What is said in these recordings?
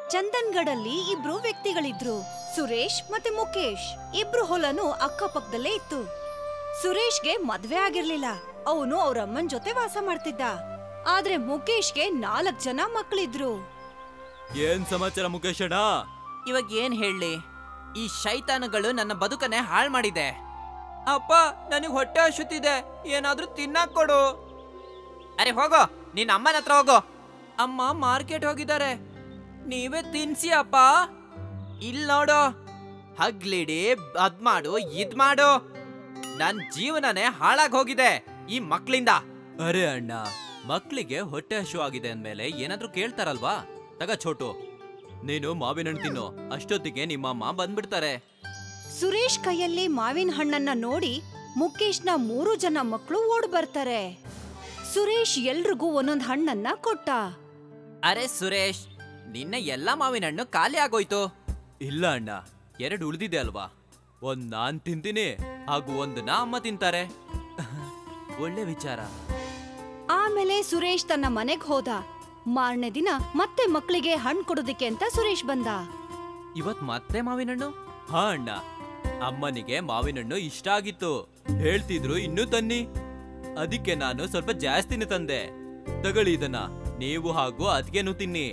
ಚಂದನ್ಗಢಲ್ಲಿ ಇಬ್ರು ವ್ಯಕ್ತಿಗಳಿದ್ರು ಸುರೇಶ್ ಮತ್ತೆ ಮುಖೇಶ್ ಇಬ್ರು ಹೊಲನು ಅಕ್ಕಪಕ್ಕದಲ್ಲೇ ಇತ್ತು ಸುರೇಶ್ಗೆ ಮದ್ವೆ ಆಗಿರ್ಲಿಲ್ಲ ಅವನು ಅವ್ರ ಅಮ್ಮನ್ ಜೊತೆ ವಾಸ ಮಾಡ್ತಿದ್ದ ಆದ್ರೆ ಮುಖೇಶ್ಗೆ ನಾಲ್ಕ್ ಜನ ಮಕ್ಳಿದ್ರು ಏನ್ ಸಮಾಚಾರ ಮುಖೇಶ್ ಅಣ್ಣ ಇವಾಗ ಏನ್ ಹೇಳಿ ಈ ಶೈತಾನುಗಳು ನನ್ನ ಬದುಕನ್ನೇ ಹಾಳು ಮಾಡಿದೆ ಅಪ್ಪ ನನಗೆ ಹೊಟ್ಟೆ ಹಸುತ್ತಿದೆ ಏನಾದ್ರೂ ತಿನ್ನಕ್ ಕೊಡು ಅರೆ ಹೋಗೋ ನಿನ್ನ ಅಮ್ಮನ ಹತ್ರ ಹೋಗೋ ಅಮ್ಮ ಮಾರ್ಕೆಟ್ ಹೋಗಿದ್ದಾರೆ ನೀವೇ ತಿನ್ಸಿ ಅಪ್ಪ ಇಲ್ ನೋಡು ಹಗ್ಲಿಡಿ ಅದ್ ಮಾಡು ಇದ್ ಮಾಡು ನನ್ ಜೀವನನೇ ಹಾಳಾಗ್ ಹೋಗಿದೆ ಈ ಮಕ್ಳಿಂದ ಅರೆ ಅಣ್ಣ ಮಕ್ಳಿಗೆ ಹೊಟ್ಟೆ ಹಶು ಆಗಿದೆ ಅಂದ್ಮೇಲೆ ಏನಾದ್ರೂ ಕೇಳ್ತಾರಲ್ವಾ ತಗ ಛೋಟು ನೀನು ಮಾವಿನ ಹಣ್ಣು ತಿನ್ನು ಅಷ್ಟೊತ್ತಿಗೆ ನಿಮ್ಮ ಅಮ್ಮ ಬಂದ್ಬಿಡ್ತಾರೆ ಸುರೇಶ್ ಕೈಯಲ್ಲಿ ಮಾವಿನ ಹಣ್ಣನ್ನ ನೋಡಿ ಮುಖೇಶ್ನ ಮೂರು ಜನ ಮಕ್ಕಳು ಓಡ್ ಬರ್ತಾರೆ ಸುರೇಶ್ ಎಲ್ರಿಗೂ ಒಂದೊಂದ್ ಹಣ್ಣನ್ನ ಕೊಟ್ಟ ಅರೆ ಸುರೇಶ್ ನಿನ್ನೆ ಎಲ್ಲಾ ಮಾವಿನ ಹಣ್ಣು ಖಾಲಿ ಆಗೋಯ್ತು ಇಲ್ಲ ಅಣ್ಣ ಎರಡು ಉಳಿದಿದೆ ಅಲ್ವಾ ಒಂದ್ ನಾನ್ ತಿಂತೀನಿ ಹಾಗೂ ಒಂದನ್ನ ಅಮ್ಮ ತಿಂತಾರೆ ಒಳ್ಳೆ ವಿಚಾರ ಆಮೇಲೆ ಸುರೇಶ್ ತನ್ನ ಮನೆಗ್ ಹೋದ ಮಾರನೇ ದಿನ ಮತ್ತೆ ಮಕ್ಕಳಿಗೆ ಹಣ್ಣು ಕೊಡೋದಕ್ಕೆ ಅಂತ ಸುರೇಶ್ ಬಂದ ಇವತ್ ಮತ್ತೆ ಮಾವಿನ ಹಣ್ಣು ಹಾ ಅಣ್ಣ ಅಮ್ಮನಿಗೆ ಮಾವಿನ ಹಣ್ಣು ಇಷ್ಟ ಆಗಿತ್ತು ಹೇಳ್ತಿದ್ರು ಇನ್ನೂ ತನ್ನಿ ಅದಕ್ಕೆ ನಾನು ಸ್ವಲ್ಪ ಜಾಸ್ತಿನೇ ತಂದೆ ತಗೊಳ್ಳಿ ಇದನ್ನ ನೀವು ಹಾಗೂ ಅದ್ಗೆನೂ ತಿನ್ನಿ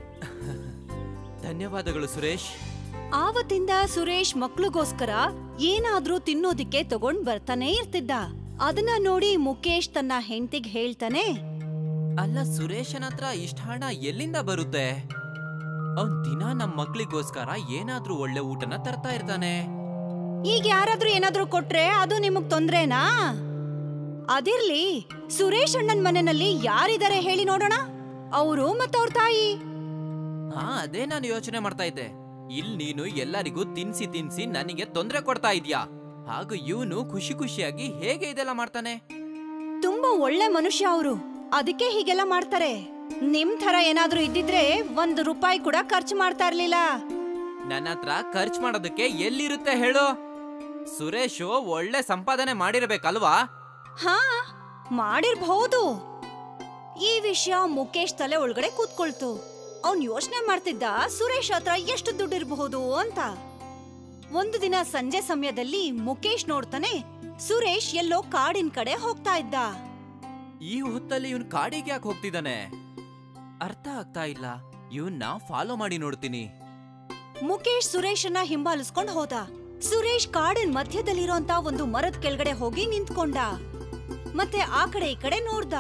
ಧನ್ಯವಾದಗಳು ಸುರೇಶ್ ಆವತ್ತಿಂದ ಸುರೇಶ್ ಮಕ್ಳಿಗೋಸ್ಕರ ಏನಾದ್ರೂ ತಿನ್ನೋದಿಕ್ಕೆ ತಗೊಂಡ್ ಬರ್ತಾನೆ ಇರ್ತಿದ್ದ ಅದನ್ನ ನೋಡಿ ಮುಖೇಶ್ ತನ್ನ ಹೆಂಡತಿಗ್ ಹೇಳ್ತಾನೆ ಅಲ್ಲ ಸುರೇಶನ ಹತ್ರ ಇಷ್ಟ ಹಣ ಎಲ್ಲಿಂದ ಬರುತ್ತೆ ಅವ್ನ್ ದಿನ ನಮ್ ಮಕ್ಳಿಗೋಸ್ಕರ ಏನಾದ್ರೂ ಒಳ್ಳೆ ಊಟನ ತರ್ತಾ ಇರ್ತಾನೆ ಈಗ ಯಾರಾದ್ರೂ ಏನಾದ್ರೂ ಕೊಟ್ರೆ ಅದು ನಿಮಗ್ ತೊಂದ್ರೆನಾ ಅದಿರ್ಲಿ ಸುರೇಶ್ ಅಣ್ಣನ್ ಮನೆಯಲ್ಲಿ ಯಾರಿದ್ದಾರೆ ಹೇಳಿ ನೋಡೋಣ ಅವರು ಮತ್ತವ್ರ ತಾಯಿ ಹಾ ಅದೇ ನಾನು ಯೋಚನೆ ಮಾಡ್ತಾ ಇದ್ದೆ ಇಲ್ ನೀನು ಎಲ್ಲರಿಗೂ ತಿನ್ಸಿ ತಿನ್ಸಿ ನನಗೆ ತೊಂದರೆ ಕೊಡ್ತಾ ಇದ್ಯಾ ಹಾಗೂ ಇವನು ಖುಷಿ ಖುಷಿಯಾಗಿ ಹೇಗೆ ಇದೆಲ್ಲ ಮಾಡ್ತಾನೆ ತುಂಬಾ ಒಳ್ಳೆ ಮನುಷ್ಯ ಅವರು ಅದಕ್ಕೆ ಹೀಗೆಲ್ಲ ಮಾಡ್ತಾರೆ ನಿಮ್ ತರ ಏನಾದ್ರೂ ಇದ್ದಿದ್ರೆ ಒಂದ್ ರೂಪಾಯಿ ಕೂಡ ಖರ್ಚು ಮಾಡ್ತಾ ಇರ್ಲಿಲ್ಲ ನನ್ನ ಹತ್ರ ಖರ್ಚು ಮಾಡೋದಕ್ಕೆ ಎಲ್ಲಿರುತ್ತೆ ಹೇಳು ಸುರೇಶು ಒಳ್ಳೆ ಸಂಪಾದನೆ ಮಾಡಿರ್ಬೇಕಲ್ವಾ ಹಾ ಮಾಡಿರ್ಬಹುದು ಈ ವಿಷಯ ಮುಖೇಶ್ ತಲೆ ಒಳಗಡೆ ಕೂತ್ಕೊಳ್ತು ಅವ್ನ್ ಯೋಚನೆ ಮಾಡ್ತಿದ್ದ ಸುರೇಶ್ ಹತ್ರ ಎಷ್ಟು ದುಡ್ಡಿರಬಹುದು ಅಂತ ಒಂದು ದಿನ ಸಂಜೆ ಸಮಯದಲ್ಲಿ ಮುಖೇಶ್ ನೋಡ್ತಾನೆ ಸುರೇಶ್ ಎಲ್ಲೋ ಕಾಡಿನ ಕಡೆ ಹೋಗ್ತಾ ಇದ್ದ ಈ ಹೊತ್ತಲ್ಲಿ ಇವನ್ ಕಾಡಿಗೆ ಯಾಕೆ ಹೋಗ್ತಿದ್ದಾನೆ ಅರ್ಥ ಆಗ್ತಾ ಇಲ್ಲ ಇವನ್ನ ಫಾಲೋ ಮಾಡಿ ನೋಡ್ತೀನಿ ಮುಖೇಶ್ ಸುರೇಶನ್ನ ಹಿಂಬಾಲಿಸ್ಕೊಂಡ್ ಹೋದ ಸುರೇಶ್ ಕಾಡಿನ ಮಧ್ಯದಲ್ಲಿರೋಂತ ಒಂದು ಮರದ ಕೆಳಗಡೆ ಹೋಗಿ ನಿಂತ್ಕೊಂಡ ಮತ್ತೆ ಆ ಕಡೆ ಈ ಕಡೆ ನೋಡ್ದ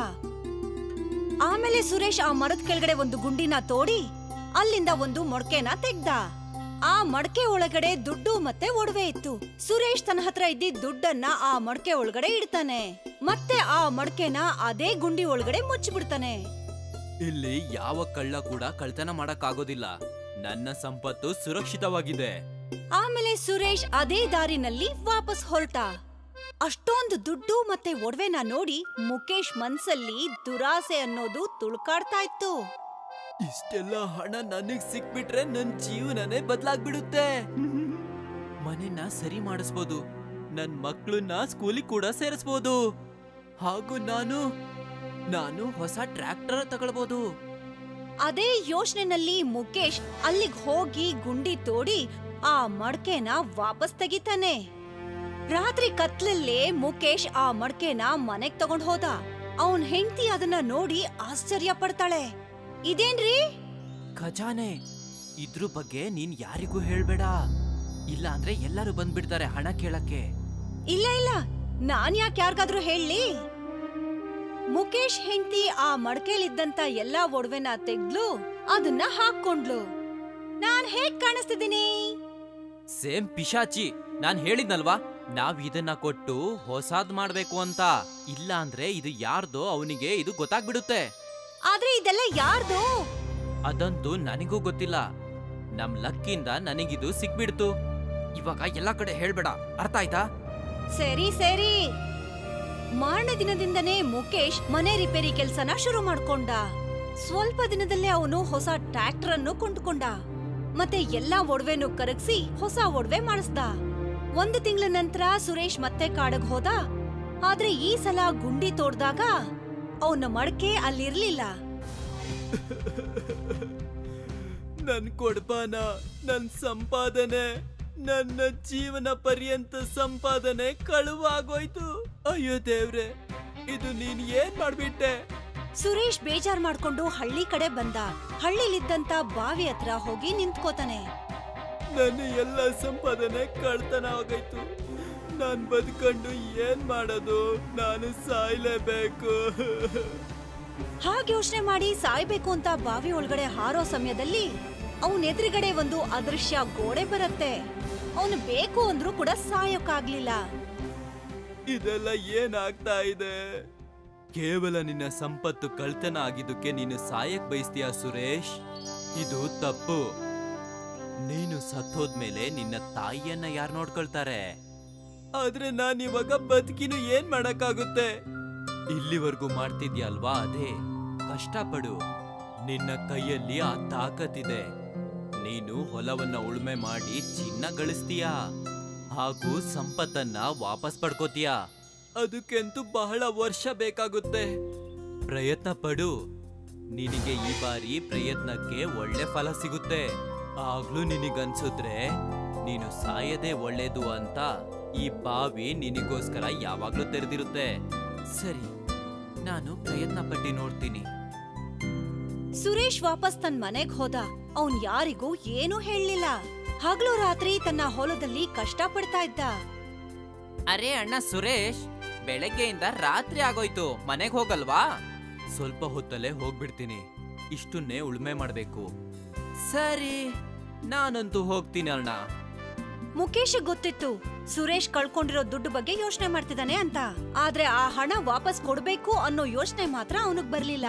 ಆಮೇಲೆ ಸುರೇಶ್ ಆ ಮರದ ಕೆಳಗಡೆ ಒಂದು ಗುಂಡಿನ ತೋಡಿ ಅಲ್ಲಿಂದ ಒಂದು ಮೊಡ್ಕೆನ ತೆಗ್ದ ಆ ಮಡಕೆ ಒಳಗಡೆ ದುಡ್ಡು ಮತ್ತೆ ಒಡವೆ ಇತ್ತು ಸುರೇಶ್ ತನ್ನ ಹತ್ರ ಇದ್ದಿದ್ ದುಡ್ಡನ್ನ ಆ ಮಡಕೆ ಒಳಗಡೆ ಇಡ್ತಾನೆ ಮತ್ತೆ ಆ ಮಡಕೆನ ಅದೇ ಗುಂಡಿ ಒಳಗಡೆ ಮುಚ್ಚಿಬಿಡ್ತಾನೆ ಇಲ್ಲಿ ಯಾವ ಕಳ್ಳ ಕೂಡ ಕಳ್ತನ ಮಾಡಕ್ಕಾಗೋದಿಲ್ಲ ನನ್ನ ಸಂಪತ್ತು ಸುರಕ್ಷಿತವಾಗಿದೆ ಆಮೇಲೆ ಸುರೇಶ್ ಅದೇ ದಾರಿನಲ್ಲಿ ವಾಪಸ್ ಹೊರಟ ಅಷ್ಟೊಂದು ದುಡ್ಡು ಮತ್ತೆ ಒಡವೆನ ನೋಡಿ ಮುಖೇಶ್ ಮನ್ಸಲ್ಲಿ ದುರಾಸೆ ಅನ್ನೋದು ತುಳ್ಕಾಡ್ತಾ ಇತ್ತು ಇಷ್ಟೆಲ್ಲ ಹಣ ನನಗ್ ಸಿಕ್ಬಿಟ್ರೆ ನನ್ ಜೀವನನೇ ಬದಲಾಗ್ಬಿಡುತ್ತೆ ಮನೆನ ಸರಿ ಮಾಡಿಸ್ಬೋದು ನನ್ ಮಕ್ಳನ್ನ ಸ್ಕೂಲಿಗೆ ಕೂಡ ಸೇರಿಸ್ಬೋದು ಹಾಗೂ ನಾನು ನಾನು ಹೊಸ ಟ್ರ್ಯಾಕ್ಟರ್ ತಗೊಳ್ಬೋದು ಅದೇ ಯೋಚನೆನಲ್ಲಿ ಮುಖೇಶ್ ಅಲ್ಲಿಗ್ ಹೋಗಿ ಗುಂಡಿ ತೋಡಿ ಆ ಮಡ್ಕೆನ ವಾಪಸ್ ತೆಗಿತಾನೆ ರಾತ್ರಿ ಕತ್ಲಲ್ಲೇ ಮುಖೇಶ್ ಆ ಮಡ್ಕೆನ ಮನೆಗ್ ತಗೊಂಡ್ ಹೋದ ಅವನ್ ಹೆಂಡತಿ ಅದನ್ನ ನೋಡಿ ಆಶ್ಚರ್ಯ ಪಡ್ತಾಳೆ ಇದೇನ್ರಿ ಖಜಾನೆ ಇದ್ರ ಬಗ್ಗೆ ನೀನ್ ಯಾರಿಗೂ ಹೇಳ್ಬೇಡ ಇಲ್ಲ ಅಂದ್ರೆ ಎಲ್ಲರೂ ಬಂದ್ಬಿಡ್ತಾರೆ ಹಣ ಕೇಳಕ್ಕೆ ಇಲ್ಲ ಇಲ್ಲ ನಾನ್ ಯಾಕೆ ಯಾರಿಗಾದ್ರೂ ಹೇಳಿ ಮುಖೇಶ್ ಹೆಂಡತಿ ಆ ಮಡ್ಕೆಲಿದ್ದಂತ ಎಲ್ಲಾ ಒಡವೆನ ತೆಗ್ದ್ಲು ಅದನ್ನ ಹಾಕೊಂಡ್ಲು ನಾನ್ ಹೇಗ್ ಕಾಣಿಸ್ತಿದ್ದೀನಿ ಸೇಮ್ ಪಿಶಾಚಿ ನಾನ್ ಹೇಳಿದ್ನಲ್ವಾ ನಾವ್ ಇದನ್ನ ಕೊಟ್ಟು ಹೊಸಾದ್ ಮಾಡ್ಬೇಕು ಅಂತ ಇಲ್ಲ ಅಂದ್ರೆ ಇದು ಯಾರ್ದೋ ಅವನಿಗೆ ಇದು ಗೊತ್ತಾಗ್ಬಿಡುತ್ತೆ ಆದ್ರೆ ಇದೆಲ್ಲ ಯಾರ್ದು ಅದಂತೂ ನನಗೂ ಗೊತ್ತಿಲ್ಲ ನಮ್ ಲಕ್ಕಿಂದ ನನಗಿದು ಸಿಕ್ಬಿಡ್ತು ಇವಾಗ ಎಲ್ಲಾ ಕಡೆ ಹೇಳ್ಬೇಡ ಅರ್ಥ ಆಯ್ತಾ ಸರಿ ಸರಿ ಮಾರನೇ ದಿನದಿಂದನೇ ಮುಖೇಶ್ ಮನೆ ರಿಪೇರಿ ಕೆಲ್ಸನ ಶುರು ಮಾಡ್ಕೊಂಡ ಸ್ವಲ್ಪ ದಿನದಲ್ಲೇ ಅವನು ಹೊಸ ಟ್ರ್ಯಾಕ್ಟರ್ ಅನ್ನು ಕೊಂಡ್ಕೊಂಡ ಮತ್ತೆ ಎಲ್ಲಾ ಒಡವೆನು ಕರಗಿಸಿ ಹೊಸ ಒಡವೆ ಮಾಡಿಸ್ದ ಒಂದು ತಿಂಗಳ ನಂತರ ಸುರೇಶ್ ಮತ್ತೆ ಕಾಡಗ್ ಹೋದ ಆದ್ರೆ ಈ ಸಲ ಗುಂಡಿ ತೋಡ್ದಾಗ ಅವನ ಮಡಕೆ ಅಲ್ಲಿರ್ಲಿಲ್ಲ ನನ್ ಕೊಡ್ಪಾನ ನನ್ ಸಂಪಾದನೆ ನನ್ನ ಜೀವನ ಪರ್ಯಂತ ಸಂಪಾದನೆ ಕಳುವಾಗೋಯ್ತು ಅಯ್ಯೋ ದೇವ್ರೆ ಇದು ನೀನ್ ಏನ್ ಮಾಡ್ಬಿಟ್ಟೆ ಸುರೇಶ್ ಬೇಜಾರ್ ಮಾಡ್ಕೊಂಡು ಹಳ್ಳಿ ಕಡೆ ಬಂದ ಹಳ್ಳಿಲಿದ್ದಂತ ಬಾವಿ ಹತ್ರ ಹೋಗಿ ನಿಂತ್ಕೋತಾನೆ ನನ್ನ ಎಲ್ಲ ಸಂಪಾದನೆ ಕಳ್ತನ ಆಗೋಯ್ತು ನಾನ್ ಬದುಕೊಂಡು ಏನ್ ಮಾಡೋದು ನಾನು ಸಾಯ್ಲೇಬೇಕು ಹಾಗೆ ಯೋಚನೆ ಮಾಡಿ ಸಾಯ್ಬೇಕು ಅಂತ ಬಾವಿ ಒಳಗಡೆ ಹಾರೋ ಸಮಯದಲ್ಲಿ ಅವನ್ ಎದುರುಗಡೆ ಒಂದು ಅದೃಶ್ಯ ಗೋಡೆ ಬರುತ್ತೆ ಅವನು ಬೇಕು ಅಂದ್ರೂ ಕೂಡ ಸಾಯೋಕ್ಕಾಗ್ಲಿಲ್ಲ ಇದೆಲ್ಲ ಏನಾಗ್ತಾ ಇದೆ ಕೇವಲ ನಿನ್ನ ಸಂಪತ್ತು ಕಳ್ತನ ಆಗಿದ್ದಕ್ಕೆ ನೀನು ಸಾಯಕ್ ಬಯಸ್ತೀಯ ಸುರೇಶ್ ಇದು ತಪ್ಪು ನೀನು ಸತ್ತೋದ್ಮೇಲೆ ನಿನ್ನ ತಾಯಿಯನ್ನ ಯಾರು ನೋಡ್ಕೊಳ್ತಾರೆ ಆದ್ರೆ ನಾನ್ ಇವಾಗ ಬದುಕಿನು ಏನ್ ಮಾಡಕ್ಕಾಗುತ್ತೆ ಇಲ್ಲಿವರೆಗೂ ಮಾಡ್ತಿದ್ಯಲ್ವಾ ಅದೇ ಕಷ್ಟಪಡು ನಿನ್ನ ಕೈಯಲ್ಲಿ ಆ ತಾಕತ್ತಿದೆ ನೀನು ಹೊಲವನ್ನ ಉಳುಮೆ ಮಾಡಿ ಚಿನ್ನ ಗಳಿಸ್ತೀಯಾ ಹಾಗೂ ಸಂಪತ್ತನ್ನ ವಾಪಸ್ ಪಡ್ಕೋತೀಯ ಅದಕ್ಕೆಂತೂ ಬಹಳ ವರ್ಷ ಬೇಕಾಗುತ್ತೆ ಪ್ರಯತ್ನ ಪಡು ನಿನಗೆ ಈ ಬಾರಿ ಪ್ರಯತ್ನಕ್ಕೆ ಒಳ್ಳೆ ಫಲ ಸಿಗುತ್ತೆ ಆಗ್ಲೂ ನಿನಗನ್ಸಿದ್ರೆ ನೀನು ಸಾಯದೆ ಒಳ್ಳೇದು ಅಂತ ಈ ಬಾವಿ ನಿನಗೋಸ್ಕರ ಯಾವಾಗ್ಲೂ ತೆರೆದಿರುತ್ತೆ ಸರಿ ನಾನು ಪ್ರಯತ್ನ ಪಟ್ಟಿ ನೋಡ್ತೀನಿ ಸುರೇಶ್ ವಾಪಸ್ ತನ್ ಮನೆಗ್ ಹೋದ ಅವನ್ ಯಾರಿಗೂ ಏನೂ ಹೇಳಲಿಲ್ಲ ಹಗಲು ರಾತ್ರಿ ತನ್ನ ಹೊಲದಲ್ಲಿ ಕಷ್ಟ ಪಡ್ತಾ ಇದ್ದ ಅರೆ ಅಣ್ಣ ಸುರೇಶ್ ಬೆಳಗ್ಗೆಯಿಂದ ರಾತ್ರಿ ಆಗೋಯ್ತು ಮನೆಗ್ ಹೋಗಲ್ವಾ ಸ್ವಲ್ಪ ಹೊತ್ತಲ್ಲೇ ಹೋಗ್ಬಿಡ್ತೀನಿ ಇಷ್ಟನ್ನೇ ಉಳುಮೆ ಮಾಡ್ಬೇಕು ಸರಿ ನಾನಂತೂ ಹೋಗ್ತೀನಿ ಅಣ್ಣ ಮುಖೇಶ್ ಗೊತ್ತಿತ್ತು ಸುರೇಶ್ ಕಳ್ಕೊಂಡಿರೋ ದುಡ್ಡು ಬಗ್ಗೆ ಯೋಚನೆ ಮಾಡ್ತಿದ್ದಾನೆ ಅಂತ ಆದ್ರೆ ಆ ಹಣ ವಾಪಸ್ ಕೊಡ್ಬೇಕು ಅನ್ನೋ ಯೋಚನೆ ಮಾತ್ರ ಅವನಿಗ್ ಬರ್ಲಿಲ್ಲ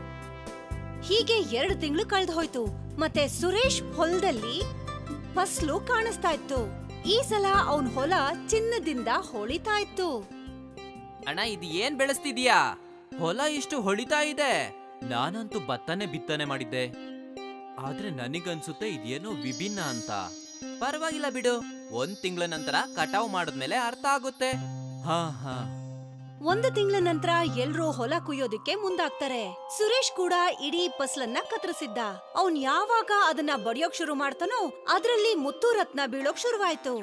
ಹೀಗೆ ಎರಡು ತಿಂಗಳು ಕಳೆದು ಹೋಯ್ತು ಮತ್ತೆ ಸುರೇಶ್ ಹೊಲದಲ್ಲಿ ಫಸ್ಲು ಕಾಣಿಸ್ತಾ ಇತ್ತು ಈ ಸಲ ಅವನ್ ಹೊಲ ಚಿನ್ನದಿಂದ ಹೊಳಿತಾ ಇತ್ತು ಅಣ್ಣ ಇದು ಏನ್ ಬೆಳೆಸ್ತಿದ್ಯಾ ಹೊಲ ಇಷ್ಟು ಹೊಳಿತಾ ಇದೆ ನಾನಂತೂ ಭತ್ತನೆ ಬಿತ್ತನೆ ಮಾಡಿದ್ದೆ ಆದ್ರೆ ನನಗನ್ಸುತ್ತೆ ಇದೇನೋ ವಿಭಿನ್ನ ಅಂತ ಪರವಾಗಿಲ್ಲ ಬಿಡು ಒಂದ್ ತಿಂಗಳ ನಂತರ ಕಟಾವ್ ಮಾಡಿದ್ಮೇಲೆ ಅರ್ಥ ಆಗುತ್ತೆ ಹಾ ಹಾ ಒಂದು ತಿಂಗಳ ನಂತರ ಎಲ್ರೂ ಹೊಲ ಕುಯ್ಯೋದಿಕ್ಕೆ ಮುಂದಾಗ್ತಾರೆ ಸುರೇಶ್ ಕೂಡ ಇಡೀ ಫಸ್ಲನ್ನ ಕತ್ತರಿಸಿದ್ದ ಅವನ್ ಯಾವಾಗ ಅದನ್ನ ಬಡಿಯೋಕ್ ಶುರು ಮಾಡ್ತಾನೋ ಅದ್ರಲ್ಲಿ ಮುತ್ತು ರತ್ನ ಬೀಳೋಕ್ ಶುರುವಾಯ್ತು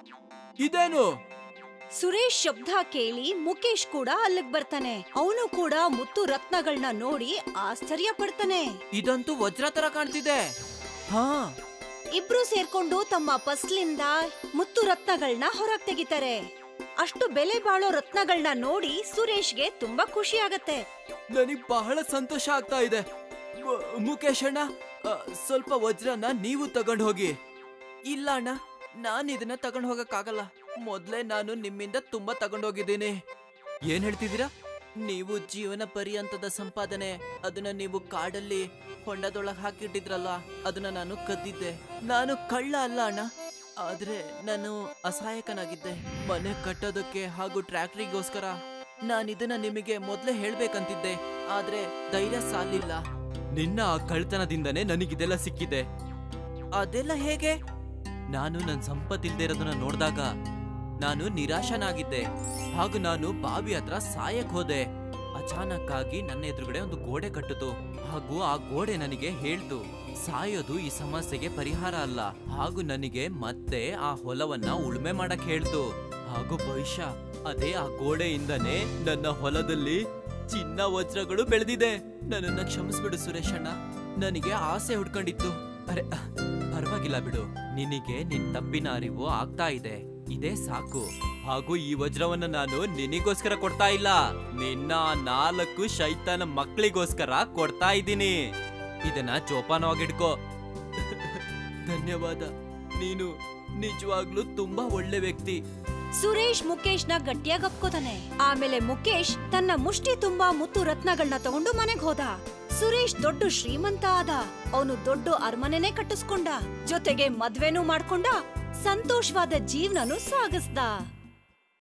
ಇದೇನು ಸುರೇಶ್ ಶಬ್ದ ಕೇಳಿ ಮುಖೇಶ್ ಕೂಡ ಅಲ್ಲಿಗ್ ಬರ್ತಾನೆ ಅವನು ಕೂಡ ಮುತ್ತು ರತ್ನಗಳನ್ನ ನೋಡಿ ಆಶ್ಚರ್ಯ ಪಡ್ತಾನೆ ಇದಂತೂ ವಜ್ರ ತರ ಕಾಣ್ತಿದೆ ಹಾ ಇಬ್ರು ಸೇರ್ಕೊಂಡು ತಮ್ಮ ಫಸ್ಲಿಂದ ಮುತ್ತು ರತ್ನಗಳನ್ನ ಹೊರಗ್ ತೆಗಿತಾರೆ ಅಷ್ಟು ಬೆಲೆ ಬಾಳೋ ರತ್ನಗಳನ್ನ ನೋಡಿ ಸುರೇಶ್ಗೆ ತುಂಬಾ ಖುಷಿ ಆಗತ್ತೆ ನನಗ್ ಬಹಳ ಸಂತೋಷ ಆಗ್ತಾ ಇದೆ ಮ- ಮುಖೇಶ್ ಅಣ್ಣ ಆ, ಸ್ವಲ್ಪ ವಜ್ರನ ನೀವು ತಗೊಂಡ್ ಹೋಗಿ ಇಲ್ಲ ಅಣ್ಣ ನಾನ್ ಇದನ್ನ ತಗೊಂಡ್ ಹೋಗಕ್ಕಾಗಲ್ಲ ಮೊದ್ಲೇ ನಾನು ನಿಮ್ಮಿಂದ ತುಂಬಾ ತಗೊಂಡೋಗಿದ್ದೀನಿ ಏನ್ ಹೇಳ್ತಿದ್ದೀರಾ ನೀವು ಜೀವನ ಪರ್ಯಂತದ ಸಂಪಾದನೆ ಅದನ್ನ ನೀವು ಕಾಡಲ್ಲಿ ಹೊಂಡದೊಳಗ್ ಹಾಕಿಟ್ಟಿದ್ರಲ್ಲ ಅದನ್ನ ನಾನು ಕದ್ದಿದ್ದೆ ನಾನು ಕಳ್ಳ ಅಲ್ಲ ಅಣ್ಣ ಆದ್ರೆ ನಾನು ಅಸಹಾಯಕನಾಗಿದ್ದೆ ಮನೆ ಕಟ್ಟೋದಕ್ಕೆ ಹಾಗೂ ಟ್ರ್ಯಾಕ್ಟ್ರಿಗೋಸ್ಕರ ನಾನು ಇದನ್ನ ನಿಮಗೆ ಮೊದ್ಲೇ ಹೇಳ್ಬೇಕಂತಿದ್ದೆ ಆದ್ರೆ ಧೈರ್ಯ ಸಾಲಿಲ್ಲ ನಿನ್ನ ಆ ಕಳ್ತನದಿಂದನೇ ನನಗಿದೆಲ್ಲ ಸಿಕ್ಕಿದೆ ಅದೆಲ್ಲ ಹೇಗೆ ನಾನು ನನ್ನ ಸಂಪತ್ತಿಲ್ದೇ ಇರೋದನ್ನ ನೋಡಿದಾಗ ನಾನು ನಿರಾಶನಾಗಿದ್ದೆ ಹಾಗೂ ನಾನು ಬಾವಿ ಹತ್ರ ಸಾಯಕ್ ಹೋದೆ ಅಚಾನಕ್ ಆಗಿ ನನ್ನ ಎದುರುಗಡೆ ಒಂದು ಗೋಡೆ ಕಟ್ಟಿತು ಹಾಗೂ ಆ ಗೋಡೆ ನನಗೆ ಹೇಳ್ತು ಸಾಯೋದು ಈ ಸಮಸ್ಯೆಗೆ ಪರಿಹಾರ ಅಲ್ಲ ಹಾಗೂ ನನಗೆ ಮತ್ತೆ ಆ ಹೊಲವನ್ನ ಉಳುಮೆ ಮಾಡಕ್ ಹೇಳ್ತು ಹಾಗೂ ಬಹುಶಃ ಅದೇ ಆ ಗೋಡೆಯಿಂದನೇ ನನ್ನ ಹೊಲದಲ್ಲಿ ಚಿನ್ನ ವಜ್ರಗಳು ಬೆಳೆದಿದೆ ನನ್ನನ್ನ ಕ್ಷಮಿಸ್ಬಿಡು ಸುರೇಶ್ ಅಣ್ಣ ನನಗೆ ಆಸೆ ಹುಡ್ಕೊಂಡಿತ್ತು ಅರೆ ಅಹ್, ಪರವಾಗಿಲ್ಲ ಬಿಡು ನಿನಗೆ ನಿನ್ ತಪ್ಪಿನ ಅರಿವು ಆಗ್ತಾ ಇದೆ ಇದೇ ಸಾಕು ಹಾಗೂ ಈ ವಜ್ರವನ್ನ ನಾನು ನಿನಗೋಸ್ಕರ ಕೊಡ್ತಾ ಇಲ್ಲ ನಿನ್ನ ಆ ನಾಲ್ಕು ಶೈತಾನ ಮಕ್ಕಳಿಗೋಸ್ಕರ ಕೊಡ್ತಾ ಇದ್ದೀನಿ ಇದನ್ನ ಜೋಪಾನವಾಗಿಡ್ಕೋ ಧನ್ಯವಾದ ನೀನು ನಿಜವಾಗ್ಲೂ ತುಂಬಾ ಒಳ್ಳೆ ವ್ಯಕ್ತಿ ಸುರೇಶ್ ಮುಖೇಶ್ನ ಗಟ್ಟಿಯಾಗಿ ಅಪ್ಕೋತಾನೆ ಆಮೇಲೆ ಮುಖೇಶ್ ತನ್ನ ಮುಷ್ಟಿ ತುಂಬಾ ಮುತ್ತು ರತ್ನಗಳನ್ನ ತಗೊಂಡು ಮನೆಗ್ ಹೋದ ಸುರೇಶ್ ದೊಡ್ಡ ಶ್ರೀಮಂತ ಆದ ಅವನು ದೊಡ್ಡ ಅರಮನೆನೇ ಕಟ್ಟಿಸ್ಕೊಂಡ ಜೊತೆಗೆ ಮದ್ವೆನೂ ಮಾಡ್ಕೊಂಡ ಸಂತೋಷವಾದ ಜೀವನನು ಸಾಗಿಸ್ದ